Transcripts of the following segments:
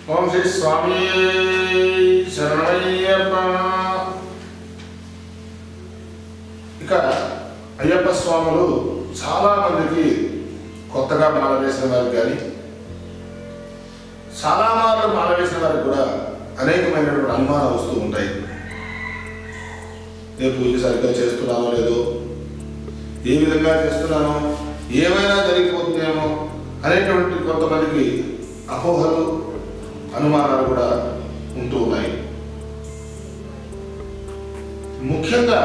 ఓం శ్రీ స్వామి శరణయ్యప్ప ఇక అయ్యప్ప స్వాములు చాలా మందికి కొత్తగా మాల వేసిన వారికి కానీ చాలా మార్లు మాల వేసిన వారికి కూడా అనేకమైనటువంటి అనుమానాలు వస్తూ ఉంటాయి నేను పూజ సరిగ్గా చేస్తున్నానో లేదో ఏ విధంగా చేస్తున్నానో ఏమైనా జరిగిపోతుందేమో అనేటువంటి కొంతమందికి అపోహలు అనుమానాలు కూడా ఉంటూ ఉన్నాయి ముఖ్యంగా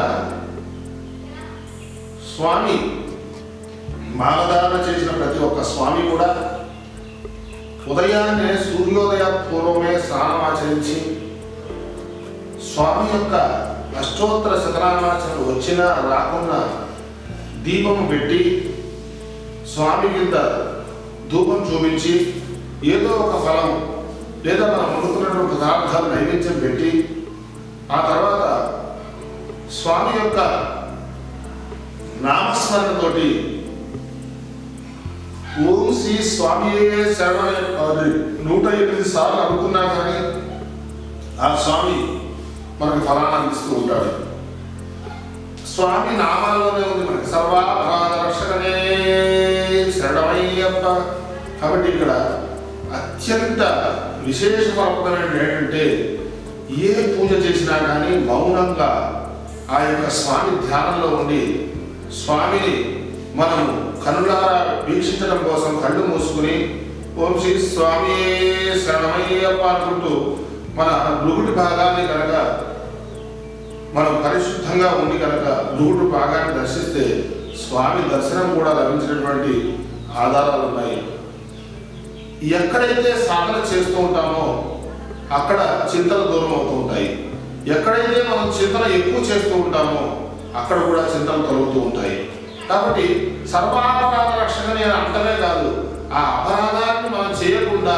స్వామి మాలధారణ చేసిన ప్రతి ఒక్క స్వామి కూడా ఉదయాన్నే సూర్యోదయ పూర్వమే స్నానం ఆచరించి స్వామి యొక్క అష్టోత్తర శతనామాచరణ వచ్చినా రాకున్నా దీపం పెట్టి స్వామి కింద ధూపం చూపించి ఏదో ఒక ఫలం లేదా మనం వండుకున్నటువంటి పదార్థాలు నైవేద్యం పెట్టి ఆ తర్వాత స్వామి యొక్క నామస్మరణతోటి ఓం శ్రీ స్వామి శరణ అది నూట ఎనిమిది సార్లు అనుకున్నా కానీ ఆ స్వామి మనకు ఫలానా ఇస్తూ ఉంటాడు స్వామి నామాల్లోనే ఉంది మనకి సర్వాపరాధ రక్షకనే శరణమయ్యప్ప కాబట్టి ఇక్కడ అత్యంత విశేషపరమైనది ఏంటంటే ఏ పూజ చేసినా కానీ మౌనంగా ఆ యొక్క స్వామి ధ్యానంలో ఉండి స్వామిని మనము కనులారా వీక్షించడం కోసం కళ్ళు మూసుకుని ఓం శ్రీ స్వామి శరణమయ్యప్ప అనుకుంటూ మన నుగుటి భాగాన్ని కనుక మనం పరిశుద్ధంగా ఉండి కనుక నుగుడు భాగాన్ని దర్శిస్తే స్వామి దర్శనం కూడా లభించినటువంటి ఆధారాలు ఉన్నాయి ఎక్కడైతే సాధన చేస్తూ ఉంటామో అక్కడ చింతలు దూరం అవుతూ ఉంటాయి ఎక్కడైతే మనం చింతన ఎక్కువ చేస్తూ ఉంటామో అక్కడ కూడా చింతలు కలుగుతూ ఉంటాయి కాబట్టి సర్వాపరాధ రక్షణ నేను అంటమే కాదు ఆ అపరాధాన్ని మనం చేయకుండా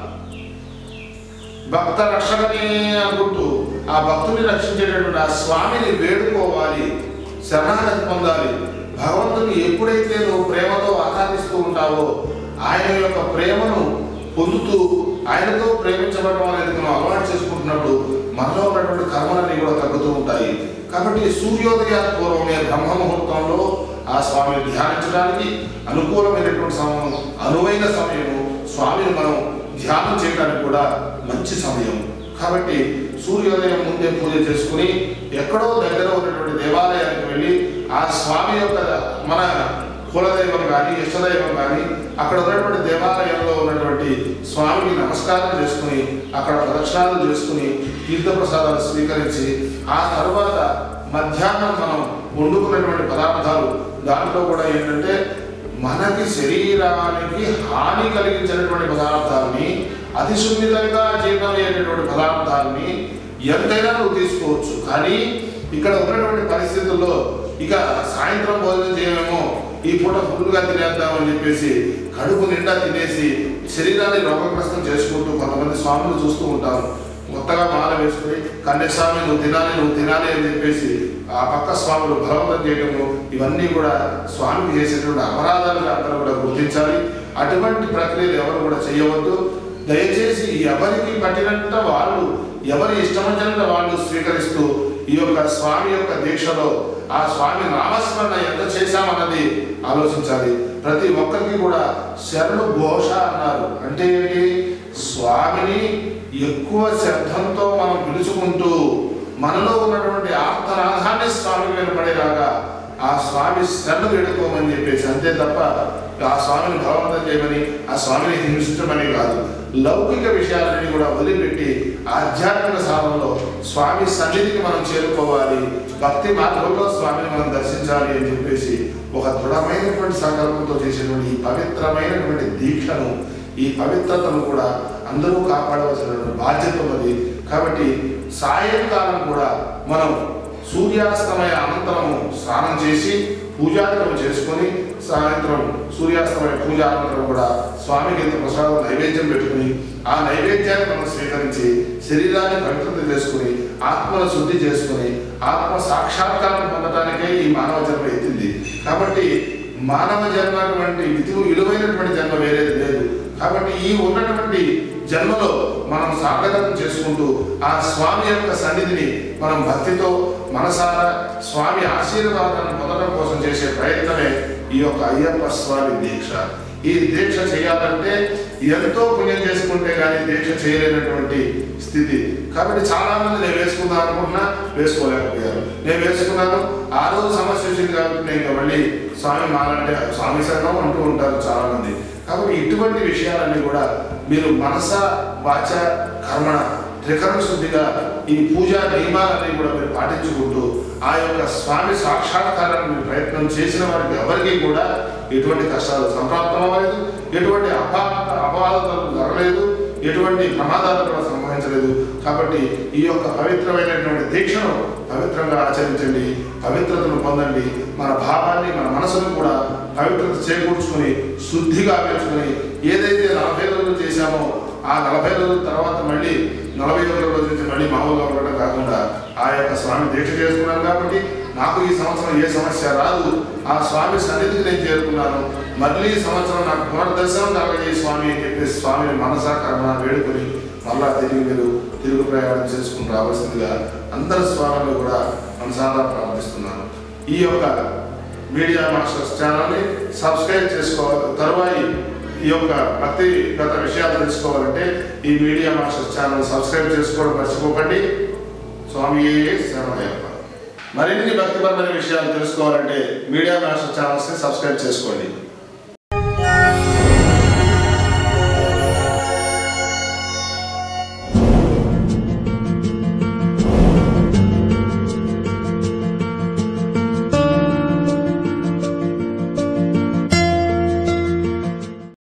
భక్త రక్షకనే అనుకుంటూ ఆ భక్తుని రక్షించేటటువంటి ఆ స్వామిని వేడుకోవాలి శరణాగతి పొందాలి భగవంతుని ఎప్పుడైతే నువ్వు ప్రేమతో ఆరాధిస్తూ ఉంటావో ఆయన యొక్క ప్రేమను పొందుతూ ఆయనతో ప్రేమించబడడం అనేది మనం అలవాటు చేసుకుంటున్నప్పుడు మనలో ఉన్నటువంటి కర్మలన్నీ కూడా తగ్గుతూ ఉంటాయి కాబట్టి సూర్యోదయ పూర్వమే బ్రహ్మ ముహూర్తంలో ఆ స్వామిని ధ్యానించడానికి అనుకూలమైనటువంటి సమయం అనువైన సమయము స్వామిని మనం ధ్యానం చేయడానికి కూడా మంచి సమయం కాబట్టి సూర్యోదయం ముందే పూజ చేసుకుని ఎక్కడో దగ్గర ఉన్నటువంటి దేవాలయానికి వెళ్ళి ఆ స్వామి యొక్క మన కులదైవం కానీ ఇష్టదైవం కానీ అక్కడ ఉన్నటువంటి దేవాలయంలో ఉన్నటువంటి స్వామికి నమస్కారం చేసుకుని అక్కడ ప్రదక్షిణాలు చేసుకుని తీర్థప్రసాదాలు స్వీకరించి ఆ తర్వాత మధ్యాహ్నం మనం వండుకున్నటువంటి పదార్థాలు దాంట్లో కూడా ఏంటంటే మనకి శరీరానికి హాని కలిగించినటువంటి పదార్థాలని అతి సున్నితంగా జీర్ణమయ్యేటటువంటి పదార్థాలని ఎంతైనా నువ్వు తీసుకోవచ్చు కానీ ఇక్కడ ఉన్నటువంటి పరిస్థితుల్లో ఇక సాయంత్రం భోజనం చేయమేమో ఈ పూట ఫుల్గా తినేద్దామని చెప్పేసి కడుపు నిండా తినేసి శరీరాన్ని రోగగ్రస్తం చేసుకుంటూ కొంతమంది స్వాములు చూస్తూ ఉంటారు కొత్తగా మాల వేసుకుని కన్యస్వామి నువ్వు తినాలి నువ్వు తినాలి అని చెప్పేసి ఆ పక్క స్వాములు బలవంతం చేయడము ఇవన్నీ కూడా స్వామికి చేసేటువంటి అపరాధాలుగా అందరూ కూడా గుర్తించాలి అటువంటి ప్రక్రియలు ఎవరు కూడా చేయవద్దు దయచేసి ఎవరికి పట్టినంత వాళ్ళు ఎవరి ఇష్టమైనంత వాళ్ళు స్వీకరిస్తూ ఈ యొక్క స్వామి యొక్క దీక్షలో ఆ స్వామి నామస్మరణ ఎంత చేశామన్నది ఆలోచించాలి ప్రతి ఒక్కరికి కూడా శరణు ఘోష అన్నారు అంటే ఏంటి స్వామిని ఎక్కువ శబ్దంతో మనం పిలుచుకుంటూ మనలో ఉన్నటువంటి ఆర్తనాదాన్ని స్వామికి వినపడేలాగా ఆ స్వామి శరణు వేడుకోమని చెప్పేసి అంతే తప్ప ఆ స్వామిని బలవంతం చేయమని ఆ స్వామిని హింసించమని కాదు లౌకిక విషయాలన్నీ కూడా వదిలిపెట్టి ఆధ్యాత్మిక సాధనలో స్వామి సన్నిధికి మనం చేరుకోవాలి భక్తి మార్గంలో స్వామిని మనం దర్శించాలి అని చెప్పేసి ఒక దృఢమైనటువంటి సంకల్పంతో చేసేటువంటి ఈ పవిత్రమైనటువంటి దీక్షను ఈ పవిత్రతను కూడా అందరూ కాపాడవలసినటువంటి బాధ్యత ఉన్నది కాబట్టి సాయంకాలం కూడా మనం సూర్యాస్తమయ అనంతరము స్నానం చేసి పూజాదికం చేసుకొని సాయంత్రం సూర్యాస్తమయ పూజ అనంతరం కూడా స్వామికి ఇంత ప్రసాదం నైవేద్యం పెట్టుకుని ఆ నైవేద్యాన్ని మనం స్వీకరించి శరీరాన్ని పవిత్రత చేసుకుని ఆత్మను శుద్ధి చేసుకుని ఆత్మ సాక్షాత్కారం పొందడానికే ఈ మానవ జన్మ ఎత్తింది కాబట్టి మానవ జన్మ అటువంటి విధులు విలువైనటువంటి జన్మ వేరేది లేదు కాబట్టి ఈ ఉన్నటువంటి జన్మలో మనం సార్థకతం చేసుకుంటూ ఆ స్వామి యొక్క సన్నిధిని మనం భక్తితో మనసారా స్వామి ఆశీర్వాదాన్ని పొందడం కోసం చేసే ప్రయత్నమే ఈ యొక్క అయ్యప్ప స్వామి దీక్ష ఈ దీక్ష చేయాలంటే ఎంతో పుణ్యం చేసుకుంటే కానీ దీక్ష చేయలేనటువంటి స్థితి కాబట్టి చాలా మంది నేను వేసుకుందాం అనుకుంటున్నా వేసుకోలేకపోయారు నేను వేసుకున్నాను ఆ రోజు సమస్య వచ్చింది కాబట్టి నేను ఇంకా మళ్ళీ స్వామి మాలంటే స్వామి సంఘం అంటూ ఉంటారు చాలా మంది కాబట్టి ఇటువంటి విషయాలన్నీ కూడా మీరు మనస వాచ కర్మణ త్రికరణ శుద్ధిగా ఈ పూజా నియమాలన్నీ కూడా మీరు పాటించుకుంటూ ఆ యొక్క స్వామి సాక్షాత్కారాన్ని మీరు ప్రయత్నం చేసిన వారికి ఎవరికీ కూడా ఎటువంటి కష్టాలు సంప్రాప్తం అవ్వలేదు ఎటువంటి అపా అపవాదాలు జరగలేదు ఎటువంటి ప్రమాదాలు కూడా సంభవించలేదు కాబట్టి ఈ యొక్క పవిత్రమైనటువంటి దీక్షను పవిత్రంగా ఆచరించండి పవిత్రతను పొందండి మన భావాన్ని మన మనసును కూడా పవిత్రత చేకూర్చుకొని శుద్ధిగా పెంచుకొని ఏదైతే నలభై రోజులు చేశామో ఆ నలభై రోజుల తర్వాత మళ్ళీ నలభై ఒకటి రోజు నుంచి మళ్ళీ మామూలుగా ఉండడం కాకుండా ఆ యొక్క స్వామి దీక్ష చేసుకున్నాను కాబట్టి నాకు ఈ సంవత్సరం ఏ సమస్య రాదు ఆ స్వామి సన్నిధికి నేను చేరుకున్నాను మళ్ళీ ఈ సంవత్సరం నాకు పునర్దర్శనం కలగజే స్వామి అని చెప్పి స్వామిని మనసా కర్మ వేడుకొని మళ్ళా తిరిగి మీరు తిరుగు ప్రయాణం చేసుకుని రావాల్సిందిగా అందరు స్వామిని కూడా మనసారా ప్రార్థిస్తున్నాను ఈ యొక్క మీడియా మాస్టర్స్ ఛానల్ని సబ్స్క్రైబ్ చేసుకోవాలి తరువాయి ఈ యొక్క భక్తిగత విషయాలు తెలుసుకోవాలంటే ఈ మీడియా మాస్టర్స్ ఛానల్ సబ్స్క్రైబ్ చేసుకోవడం మర్చిపోకండి స్వామి శరణయ్యప్ప మరిన్ని భక్తిపరమైన విషయాలు తెలుసుకోవాలంటే మీడియా మాస్టర్ ఛానల్స్ని సబ్స్క్రైబ్ చేసుకోండి